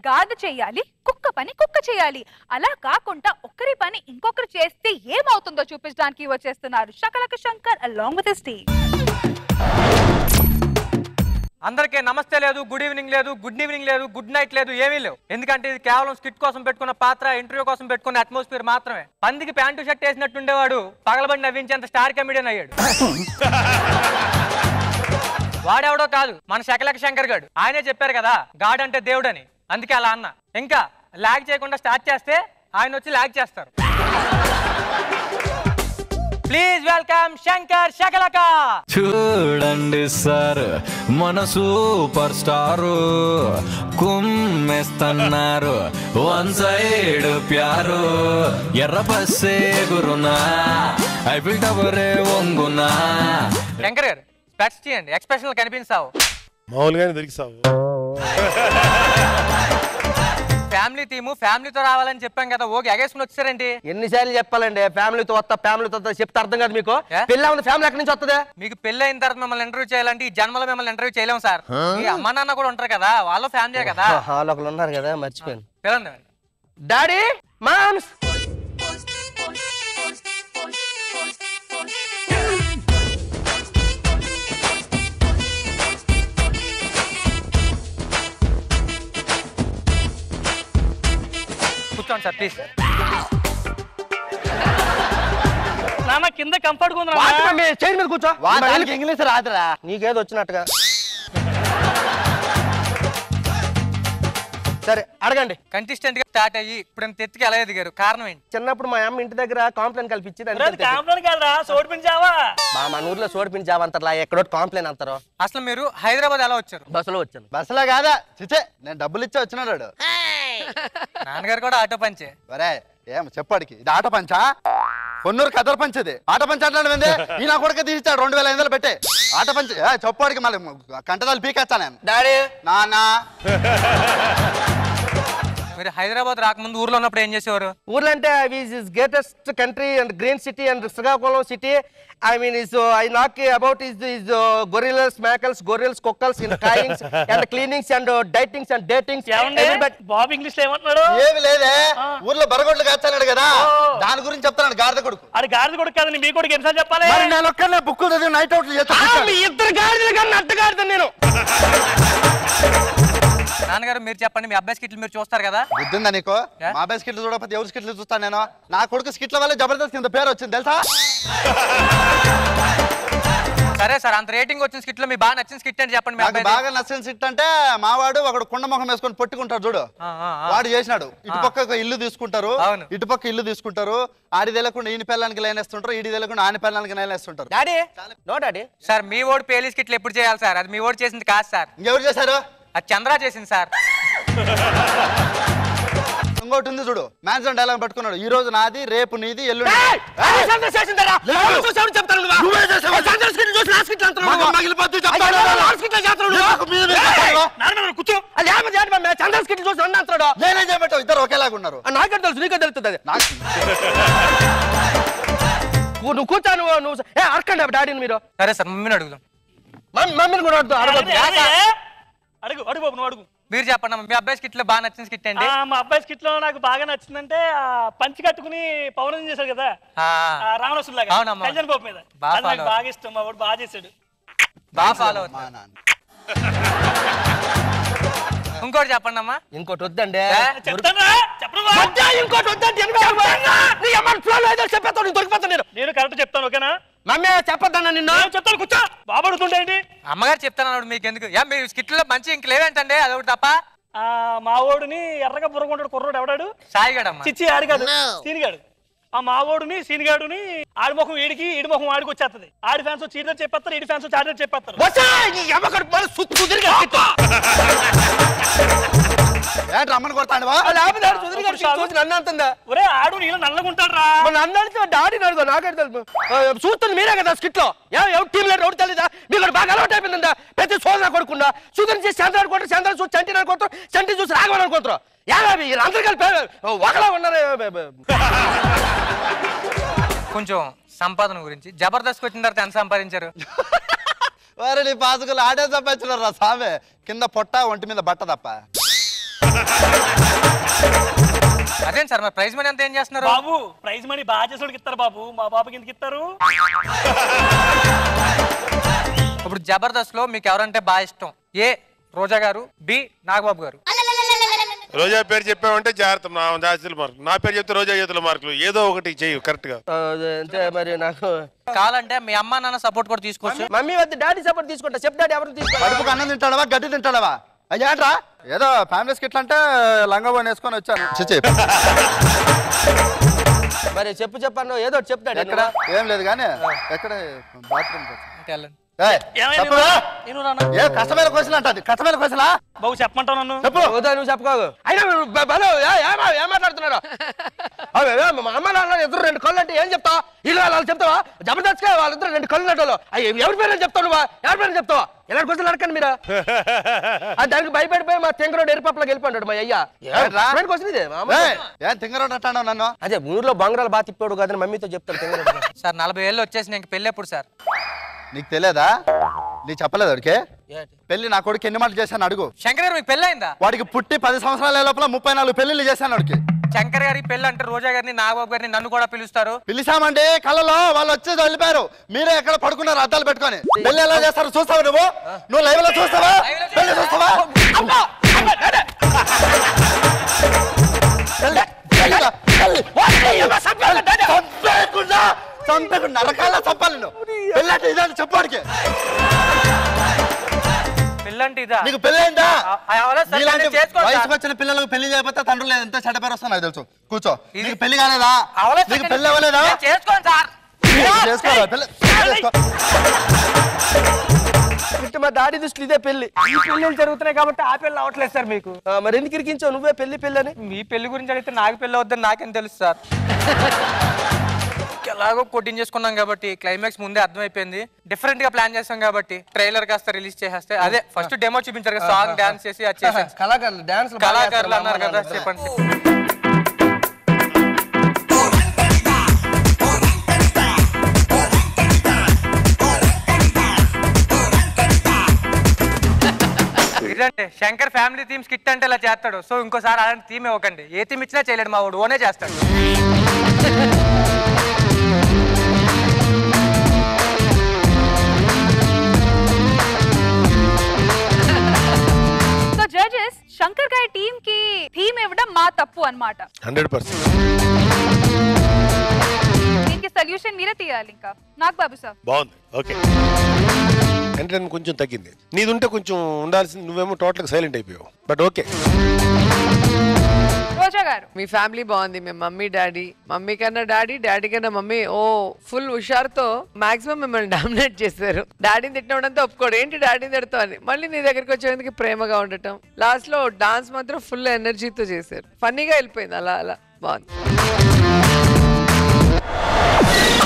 గాడిద చేయాలి కుక్క పని కుక్క చేయాలి అలా కాకుండా ఒక్కరి పని ఇంకొకరు చేస్తే ఏమవుతుందో చూపించడానికి వచ్చేస్తున్నారు Shakalaka Shankar along with Steve అందరికీ నమస్తే లేదు గుడ్ ఈవినింగ్ లేదు గుడ్ ఈవినింగ్ లేదు గుడ్ నైట్ లేదు ఏమీ లేవు ఎందుకంటే ఇది కేవలం స్కిట్ కోసం పెట్టుకున్న పాత్ర ఇంటర్వ్యూ కోసం పెట్టుకున్న అట్మాస్ఫియర్ మాత్రమే పందికి ప్యాంటు షర్ట్ వేసినట్టుండేవాడు పగలబడి నవ్వించేంత స్టార్ కమెడియన్ అయ్యాడు వాడెవడో కాదు మన శకలక శంకర్ గాడు ఆయనే చెప్పారు కదా గాడ్ అంటే దేవుడని అందుకే అలా అన్న ఇంకా లాగ్ చేయకుండా స్టార్ట్ చేస్తే ఆయన వచ్చి లాగ్ చేస్తారు ప్లీజ్ వెల్కమ్ శంకర్ శకలక చూడండి సార్ మన సూపర్ స్టారు కుమ్మేస్తున్నారు వన్ సైడ్ ప్యారు ఎర్ర బస్సే గురునా ఐఫిల్ టవరే వంగునా శంకర్ గారు స్పెట్స్ చేయండి ఎక్స్ప్రెషన్ కనిపించావు మామూలుగానే దొరికిసావు ఫ్యామిలీ టీము ఫ్యామిలీతో రావాలని చెప్పాం కదా ఓకే ఎగేసుకుని వచ్చారండి ఎన్నిసార్లు చెప్పాలండి ఫ్యామిలీతో వస్తా ఫ్యామిలీతో వస్తా చెప్తే అర్థం కాదు మీకు ఏ? పెళ్ళి ఉంది ఫ్యామిలీ ఎక్కడి నుంచి వస్తుంది మీకు పెళ్లి అయిన తర్వాత మిమ్మల్ని ఇంటర్వ్యూ చేయాలంటే ఈ జన్మలో మిమ్మల్ని ఇంటర్వ్యూ చేయలేము సార్ మీ అమ్మ నాన్న కూడా ఉంటారు కదా వాళ్ళ ఫ్యామిలీ కదా వాళ్ళు ఒకళ్ళు ఉన్నారు కదా మర్చిపోయాను పిలండి డాడీ మామ్స్ కూర్చోండి సార్ ప్లీజ్ నాన్న కింద కంఫర్ట్ గా వాటి మమ్మీ చైర్ మీద కూర్చో వాదానికి ఇంగ్లీష్ రాదురా నీకేదో వచ్చినట్టుగా సరే అడగండి కంటెస్టెంట్ గా స్టార్ట్ అయ్యి ఇప్పుడు ఇంత ఎత్తుకి ఎలా ఎదిగారు కారణం ఏంటి చిన్నప్పుడు మా అమ్మ ఇంటి దగ్గర కాంప్లైంట్ కల్పించింది అందుకని కాంప్లైన్ కాదురా సోడిపించావా మా మన ఊర్లో సోడిపించి జావంతర్లా ఎక్కడో కాంప్లైంట్ అంటారు అసలు మీరు హైదరాబాద్ ఎలా వచ్చారు బస్సులో వచ్చాను బస్సులో కాదా చిచే నేను డబ్బులు ఇచ్చి వచ్చినాడు నాన్నగారు కూడా ఆటో పంచే ఒరే ఏం చెప్పాడికి ఇది ఆట పంచా కొన్నూరు కథల పంచది ఆట పంచ అంటాడు ఈ నా కొడుకు తీసిచ్చాడు రెండు వేల ఐదు వందలు పెట్టే ఆట పంచ ఏ, చెప్పాడికి మళ్ళీ కంటదాలు పీకేస్తా నేను డాడీ నానా మీరు హైదరాబాద్ రాకముందు ఊర్లో ఉన్నప్పుడు ఏం చేసేవారు ఊర్లో అంటే is greatest country and green city and Srikakulam city I mean is I knock about is is gorillas మేకల్స్ గొరిల్స్ కుక్కల్స్ ఇన్ కాయింగ్స్ and cleanings and dietings and datings ఏమండి బాబు ఇంగ్లీష్ లో ఏమంటున్నాడు ఏమి లేదే ఊర్లో బరగొడ్లు కాచాడు కదా దాని గురించి చెప్తాను గాడిద కొడుకు అది గాడిద కొడుకు కాదని మీ కొడుకు ఎన్నిసార్లు చెప్పాలి మరి నేను ఒక్కనే బుక్ చదివి నైట్ అవుట్లు చేస్తా మీ ఇద్దరు గాడిదలు కన్నా అడ్డ గాడిద నేను నాన్నగారు మీరు చెప్పండి మీ అబ్బాయి స్కిట్లు మీరు చూస్తారు కదా బుద్ధిందా నీకు ఏ? మా అబ్బాయి స్కిట్లు చూడకపోతే ఎవరి స్కిట్లు చూస్తాను నేను నా కొడుకు స్కిట్ల వల్ల జబర్దస్త్ కింద పేరు వచ్చింది తెలుసా సరే సార్ అంత రేటింగ్ వచ్చిన స్కిట్ లో మీ బాగా నచ్చిన స్కిట్ అని చెప్పండి మీ నాకు అబ్బాయి బాగా నచ్చిన సిట్ అంటే మావాడు ఒకడు కుండ ముఖం వేసుకొని పొట్టుకుంటాడు చూడు వాడు చేసినాడు ఇటు పక్క ఒక ఇల్లు తీసుకుంటారు అవును. ఇటు పక్క ఇల్లు తీసుకుంటారు ఆడి తెలకుండా ఈయన పిల్లలకి లైనేస్తుంటారు ఈడి తెలకుండా ఆని పిల్లలకి లైనేస్తుంటారు డాడీ నో డాడీ సార్ మీ ఓడి పేలీ స్కిట్లు ఎప్పుడు చేయాలి సార్ అది మీ ఓడి చేసింది కాదు సార్ ఇంకెవరు చేశారు అది చంద్ర చేసింది సార్ ఇంకోటి ఉంది చూడు మ్యాన్సన్ డైలాగ్ పట్టుకున్నాడు ఈ రోజు నాది రేపు నీది ఎల్లుండి మగ పగిలిపోద్దు చెప్తాడు. ఎందుకు మీద మీద చెప్తాడు? నాన్న కూర్చో చంద్ర స్కిట్ చూసి అన్న అంటాడు నేనేం చేయబట్టావు ఇద్దరు ఒకేలాగా ఉన్నారు నాకే తెలుసు నీకే తెలుస్తుంది అది నాకు నువ్వు నువ్వు కూర్చో నువ్వు నువ్వు ఏ అడకండి డాడీని మీరు సరే సార్ మమ్మీని అడుగుదాం మమ్మీ మమ్మీని కూడా అడుగుతా అడగొద్దు అడుగు అడుగు బాబు నువ్వు అడుగు మీరు చెప్పండి అమ్మ, మీ అబ్బాయి స్కిట్ లో బాగా నచ్చిన స్కిట్ ఏంటి ఆ, మా అబ్బాయి స్కిట్ లో నాకు బాగా నచ్చిందంటే ఆ పంచి కట్టుకుని పౌర్ణమి చేశాడు కదా ఆ, రావణసులాగా అవునమ్మా. కళ్యాణ్ బాబు మీద బాగా అది నాకు follow బాగా ఇష్టం మా వాడు బాగా చేశాడు బాగా ఫాలో మా అవుతుంది నాన్న ఇంకోటి చెప్పండి అమ్మా ఇంకోటి వద్దండి ఏ? చెప్తాను చెప్పను బా. వద్దా, ఇంకోటి వద్దండి నీ అమ్మ ఫ్లోలో ఏదో చెప్పేస్తావు నేను దొరికిపోతాను నేను నేను కరెక్ట్ చెప్తాను ఓకేనా మమ్మీ చెప్పొద్దన్న నిన్ను నేను చెప్తాను కూర్చో బాబు అడుగుతుండే ఏంటి అమ్మగారు చెప్తాను మీకు ఎందుకు యా మీరు స్కిట్ లో మంచి ఇంక లేవేంటండి అదొకటి తప్ప ఆ, మా ఓడిని ఎర్రగా బుర్రగుంటాడు కుర్రోడు ఎవడాడు సాయిగాడమ్మ చిచ్చి ఆడి కాదు సీనిగాడు ఆ మావోడుని సీనిగాడుని ఆడి ముఖం ఈడికి ఈడి ముఖం ఆడికి వచ్చేస్తుంది ఆడి ఫ్యాన్స్ వచ్చి ఈడి చెప్పేస్తారు ఈడి ఫ్యాన్స్ వచ్చి ఆడి చెప్పేస్తారు వచ్చా నీ అమ్మ కడుపు మన సుత్తు సుదిరిగా ఏంటి రమ్మని కొడతాండివా లేకపోతే ఆడు సుదిరిగా చూసి నన్ను అంటుందా ఒరే ఆడు నీళ్ళు నల్లగుంటాడు రా మన నన్ను అడిగితే డాడీ అడుగు నాకే తెలుసు ఆ, చూస్తుంది మీరే కదా స్కిట్ లో ఎవరు టీం లీడర్ ఎవరు తెలీదా మీకు బాగా అలవాటు అయిపోయిందా ప్రతి సోదర కొడుకుండా సుధీర్ చేసి చంద్ర అనుకుంటారు చంద్ర చూసి చంటి అనుకుంటారు చంటి చూసి రాఘవన్ అనుకుంటారు యాభై అందరు కలిపి ఒకలా ఉన్నారు కొంచెం సంపాదన గురించి జబర్దస్త్ వచ్చిన తర్వాత ఎంత సంపాదించారు వారి నీ పాసుకులు ఆడే సంపాదించిన రా సామె కింద పొట్ట ఒంటి మీద బట్ట తప్ప అదేం సార్ మరి ప్రైజ్ మనీ అంతా ఏం చేస్తున్నారు బాబు ప్రైజ్ మనీ బాగా చేసేవాడికి ఇస్తారు బాబు మా బాబుకి ఎందుకు ఇస్తారు ఇప్పుడు జబర్దస్త్ లో మీకు ఎవరంటే బాగా ఇష్టం ఏ రోజా గారు బి నాగబాబు గారు రోజా పేరు చెప్పామంటే జాగ్రత్త నా జాతీయుల మార్కులు నా పేరు చెప్తే రోజా చేతుల మార్కులు ఏదో ఒకటి చెయ్యి కరెక్ట్ గా ఆ, అదే, అంతే మరి నాకు కావాలంటే మీ అమ్మా నాన్న సపోర్ట్ కూడా తీసుకోవచ్చు మమ్మీ వద్ద డాడీ సపోర్ట్ తీసుకుంటా చెప్ డాడీ ఎవరు తీసుకోవాలి కడుపుకు అన్నం తింటాడవా గడ్డి తింటాడవా అయ్యాట్రా ఏదో ఫ్యామిలీ స్కిట్ అంటే లంగా వేసుకొని వచ్చాను చిచ్చి మరి చెప్పు చెప్పాను ఏదో ఒకటి చెప్తాడు ఎక్కడ ఏం లేదు కానీ ఎక్కడ బాత్రూమ్ అంటే వెళ్ళండి. ఏమైంది నేను రానా ఏ కష్టమైన క్వశ్చన్ అంటది కష్టమైన క్వశ్చన్ బాబు చెప్పమంటావు నన్ను చెప్పు వద్దా నువ్వు చెప్పుకోకు అయినా నువ్వు బ- బలో, ఏ- ఏమా ఏం మాట్లాడుతున్నారా అవి ఏ, మా అమ్మ నాన్న ఇద్దరు రెండు కళ్ళు అంటే ఏం చెప్తావా ఇల్లు వాళ్ళు చెప్తావా జబర్దస్త్ గా వాళ్ళిద్దరు రెండు కళ్ళు నటోళ్ళు అయ్యి ఎవరి పేరు చెప్తావు నువ్వా ఎవరి పేరు చెప్తావా ఎలాంటి క్వశ్చన్ అడగండి మీరు ఆ దానికి భయపడిపోయి మా తెంగరోడు ఎరుపప్పలోకి వెళ్ళిపోయాడు మా అయ్యా ఏంట్రా? క్వశ్చన్ ఇదే మా అమ్మ. ఏయ్, ఏం తింగరోడు అంటాడు నన్ను అదే ఊర్లో బంగారాలు బాగా తిప్పాడు కదని మమ్మీతో చెప్తాడు తెంగరోడు సార్ నలభై ఏళ్ళు వచ్చేసి నేను పెళ్ళి ఎప్పుడు సార్ నీకు తెలియదా నీకు చెప్పలేదు వాడికి ఏంటి? పెళ్లి నా కొడుకు ఎన్ని మాటలు చేశాను అడుగు శంకర్ గారు మీకు పెళ్ళి అయిందా వాడికి పుట్టి పది సంవత్సరాల లోపల ముప్పై నాలుగు పెళ్లిళ్ళు చేశాను వాడికి శంకర్ గారి పెళ్ళి అంటే రోజా గారిని నాగబాబు గారిని నన్ను కూడా పిలుస్తారు పిలిచామండి కళ్ళలో వాళ్ళు వచ్చేసి వెళ్ళిపోయారు మీరే ఎక్కడ పడుకున్నారు అద్దాలు పెట్టుకొని పెళ్లి ఎలా చేస్తారు చూస్తావా నువ్వు నువ్వు లైవ్ లో చూస్తావా పెళ్లి చూస్తావా అబ్బా! అబ్బా! ఏడే! పెళ్లి, పెళ్లి, పెళ్లి. చంపేయకుండా, చంపేయకుండా, నరకాల చంపాలి నువ్వు పెళ్ళి అంటే ఇదని చెప్పాడికి పెళ్ళి అంటే ఇదా నీకు పెళ్ళైందా ఆ- ఆ అవ్వలేదు సార్, నీలాంటి నేను చేసుకోను సార్. వయసుకు వచ్చిన పిల్లలకు పెళ్లి చేయకపోతే తండ్రులు ఎంత చెడ్డ పేరు వస్తుంది నాకు తెలుసు కూర్చో నీకు పెళ్లి కాలేదా అవ్వలేదు సార్, నీకు పెళ్లి అవ్వలేదా నేను చేసుకోను సార్ చేసుకోరా పెళ్లి చేసుకో. అంటే మా డాడీ దృష్టిలో ఇదే పెళ్లి ఈ పెళ్ళిళ్ళు జరుగుతున్నాయి కాబట్టి ఆ పెళ్ళి అవ్వట్లేదు సార్ మీకు ఆ, మరి ఎందుకు ఇరికించావు నువ్వే పెళ్లి పెళ్లి అని మీ పెళ్లి గురించి అడిగితే నాకు పెళ్ళి అవుద్దని నాకేం తెలుసు సార్ ఎలాగో కొట్టింగ్ చేసుకున్నాం కాబట్టి క్లైమాక్స్ ముందే అర్థమైపోయింది డిఫరెంట్ గా ప్లాన్ చేస్తాం కాబట్టి ట్రైలర్ కాస్త రిలీజ్ చేసేస్తే అదే ఫస్ట్ డెమో చూపించారు కదా సాంగ్ డాన్స్ చేసి అది చేసేసి కళాకారులు డాన్స్ కళాకారులు అన్నారు కదా చెప్పండి ఇదంటే శంకర్ ఫ్యామిలీ థీమ్ స్కిట్ అంటే ఇలా చేస్తాడు సో ఇంకోసారి అలాంటి థీమ్ ఇవ్వకండి ఏ థీమ్ ఇచ్చినా చేయలేడు మా వాడు ఓనే చేస్తాడు సో జడ్జెస్ శంకర్ గారి టీమ్ కి థీమ్ ఇవ్వడం మా తప్పు అన్నమాట హండ్రెడ్ పర్సెంట్ దీనికి సొల్యూషన్ మీరే తీయాలి ఇంకా నాకు బాబు సార్ బాగుంది ఓకే ఎంటర్టైన్మెంట్ కొంచెం తగ్గింది నీది ఉంటే కొంచెం ఉండాల్సింది నువ్వేమో టోటల్ సైలెంట్ అయిపోయావు బట్ ఓకే రోజా గారు మీ ఫ్యామిలీ బాగుంది మీ మమ్మీ డాడీ మమ్మీ కన్నా డాడీ డాడీ కన్నా మమ్మీ ఓ ఫుల్ హుషారుతో మాక్సిమం మిమ్మల్ని డామినేట్ చేశారు డాడీని తిట్టడంతో ఒప్పుకోడు ఏంటి డాడీని తిడతావు అని మళ్ళీ నీ దగ్గరికి వచ్చేందుకు ప్రేమగా ఉండటం లాస్ట్ లో డాన్స్ మాత్రం ఫుల్ ఎనర్జీతో చేశారు ఫన్నీగా వెళ్ళిపోయింది అలా అలా బాగుంది